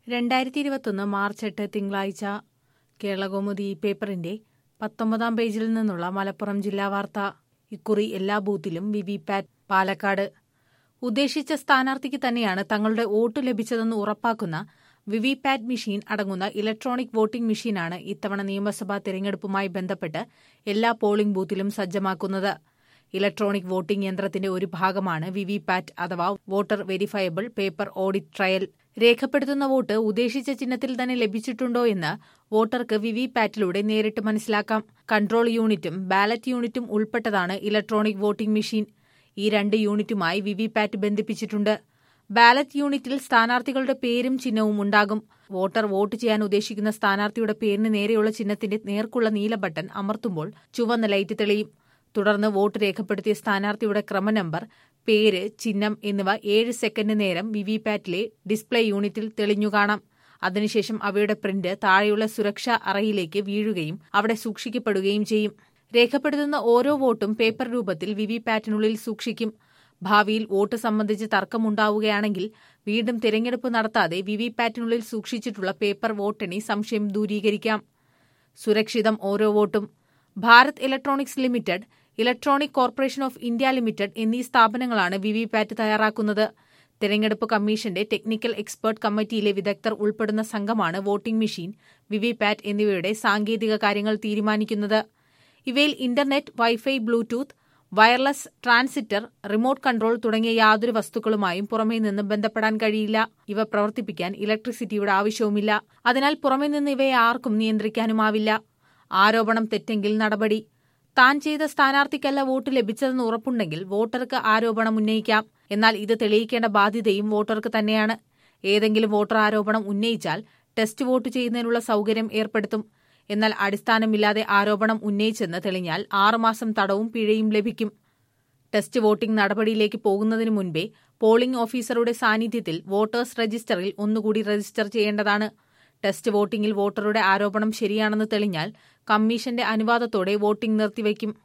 രണ്ടായിരത്തി ഇരുപത്തൊന്ന് മാർച്ച് എട്ട് തിങ്കളാഴ്ച കേരളകൗമുദി പേപ്പറിന്റെ പത്തൊമ്പതാം പേജിൽ നിന്നുള്ള മലപ്പുറം ജില്ലാ വാർത്ത ഇക്കുറി എല്ലാ ബൂത്തിലും വിവിപാറ്റ് പാലക്കാട് ഉദ്ദേശിച്ച സ്ഥാനാർത്ഥിക്ക് തന്നെയാണ് തങ്ങളുടെ വോട്ട് ലഭിച്ചതെന്ന് ഉറപ്പാക്കുന്ന വിവിപാറ്റ് മെഷീൻ അടങ്ങുന്ന ഇലക്ട്രോണിക് വോട്ടിംഗ് മെഷീനാണ് ഇത്തവണ നിയമസഭാ തെരഞ്ഞെടുപ്പുമായി ബന്ധപ്പെട്ട് എല്ലാ പോളിംഗ് ബൂത്തിലും സജ്ജമാക്കുന്നത് ഇലക്ട്രോണിക് വോട്ടിംഗ് യന്ത്രത്തിന്റെ ഒരു ഭാഗമാണ് വിവിപാറ്റ് അഥവാ voter verifiable paper audit trail രേഖപ്പെടുത്തുന്ന വോട്ട് ഉദ്ദേശിച്ച ചിഹ്നത്തിൽ തന്നെ ലഭിച്ചിട്ടുണ്ടോ എന്ന് വോട്ടർക്ക് വിവിപാറ്റിലൂടെ നേരിട്ട് മനസ്സിലാക്കാം കൺട്രോൾ യൂണിറ്റും ബാലറ്റ് യൂണിറ്റും ഉൾപ്പെട്ടതാണ് ഇലക്ട്രോണിക് വോട്ടിംഗ് മെഷീൻ ഈ രണ്ട് യൂണിറ്റുമായി വിവിപാറ്റ് ബന്ധിപ്പിച്ചിട്ടുണ്ട് ബാലറ്റ് യൂണിറ്റിൽ സ്ഥാനാർത്ഥികളുടെ പേരും ചിഹ്നവും ഉണ്ടാകും വോട്ടർ വോട്ട് ചെയ്യാൻ ഉദ്ദേശിക്കുന്ന സ്ഥാനാർത്ഥിയുടെ പേരിന് നേരെയുള്ള ചിഹ്നത്തിന്റെ നേർക്കുള്ള നീല ബട്ടൺ അമർത്തുമ്പോൾ ചുവന്ന ലൈറ്റ് തെളിയും തുടർന്ന് വോട്ട് രേഖപ്പെടുത്തിയ സ്ഥാനാർത്ഥിയുടെ ക്രമനമ്പർ പേര് ചിഹ്നം എന്നിവ ഏഴ് സെക്കൻഡ് നേരം വിവിപാറ്റിലെ ഡിസ്പ്ലേ യൂണിറ്റിൽ തെളിഞ്ഞു കാണാം അതിനുശേഷം അവയുടെ പ്രിന്റ് താഴെയുള്ള സുരക്ഷാ അറയിലേക്ക് വീഴുകയും അവിടെ സൂക്ഷിക്കപ്പെടുകയും ചെയ്യും രേഖപ്പെടുത്തുന്ന ഓരോ വോട്ടും പേപ്പർ രൂപത്തിൽ വിവിപാറ്റിനുള്ളിൽ സൂക്ഷിക്കും ഭാവിയിൽ വോട്ട് സംബന്ധിച്ച് തർക്കമുണ്ടാവുകയാണെങ്കിൽ വീണ്ടും തിരഞ്ഞെടുപ്പ് നടത്താതെ വിവിപാറ്റിനുള്ളിൽ സൂക്ഷിച്ചിട്ടുള്ള പേപ്പർ വോട്ടെണ്ണി സംശയം ദൂരീകരിക്കാം സുരക്ഷിതം ഓരോ വോട്ടും Bharat electronics limited electronic corporation of India limited എന്നീ സ്ഥാപനങ്ങളാണ് വിവിപാറ്റ് തയ്യാറാക്കുന്നത് തെരഞ്ഞെടുപ്പ് കമ്മീഷന്റെ ടെക്നിക്കൽ എക്സ്പേർട്ട് കമ്മിറ്റിയിലെ വിദഗ്ധർ ഉൾപ്പെടുന്ന സംഘമാണ് വോട്ടിംഗ് മെഷീൻ വിവിപാറ്റ് എന്നിവയുടെ സാങ്കേതിക കാര്യങ്ങൾ തീരുമാനിക്കുന്നത് ഇവയിൽ internet wifi Bluetooth wireless transmitter remote control തുടങ്ങിയ യാതൊരു വസ്തുക്കളുമായും പുറമേ നിന്ന് ബന്ധപ്പെടാൻ കഴിയില്ല ഇവ പ്രവർത്തിപ്പിക്കാൻ ഇലക്ട്രിസിറ്റിയുടെ ആവശ്യവുമില്ല അതിനാൽ പുറമേ നിന്ന് ഇവയെ ആർക്കും നിയന്ത്രിക്കാനുമാവില്ല ആരോപണം തെറ്റെങ്കിൽ നടപടി താൻ ചെയ്ത സ്ഥാനാർത്ഥിക്കല്ല വോട്ട് ലഭിച്ചതെന്ന് ഉറപ്പുണ്ടെങ്കിൽ വോട്ടർക്ക് ആരോപണം ഉന്നയിക്കാം എന്നാൽ ഇത് തെളിയിക്കേണ്ട ബാധ്യതയും വോട്ടർക്ക് തന്നെയാണ് ഏതെങ്കിലും വോട്ടർ ആരോപണം ഉന്നയിച്ചാൽ ടെസ്റ്റ് വോട്ട് ചെയ്യുന്നതിനുള്ള സൌകര്യം ഏർപ്പെടുത്തും എന്നാൽ അടിസ്ഥാനമില്ലാതെ ആരോപണം ഉന്നയിച്ചെന്ന് തെളിഞ്ഞാൽ ആറുമാസം തടവും പിഴയും ലഭിക്കും ടെസ്റ്റ് വോട്ടിംഗ് നടപടിയിലേക്ക് പോകുന്നതിന് മുൻപേ പോളിംഗ് ഓഫീസറുടെ സാന്നിധ്യത്തിൽ വോട്ടേഴ്സ് രജിസ്റ്ററിൽ ഒന്നുകൂടി രജിസ്റ്റർ ചെയ്യേണ്ടതാണ് ടെസ്റ്റ് വോട്ടിംഗിൽ വോട്ടറുടെ ആരോപണം ശരിയാണെന്ന് തെളിഞ്ഞാൽ കമ്മീഷന്റെ അനുവാദത്തോടെ വോട്ടിംഗ് നിർത്തിവയ്ക്കും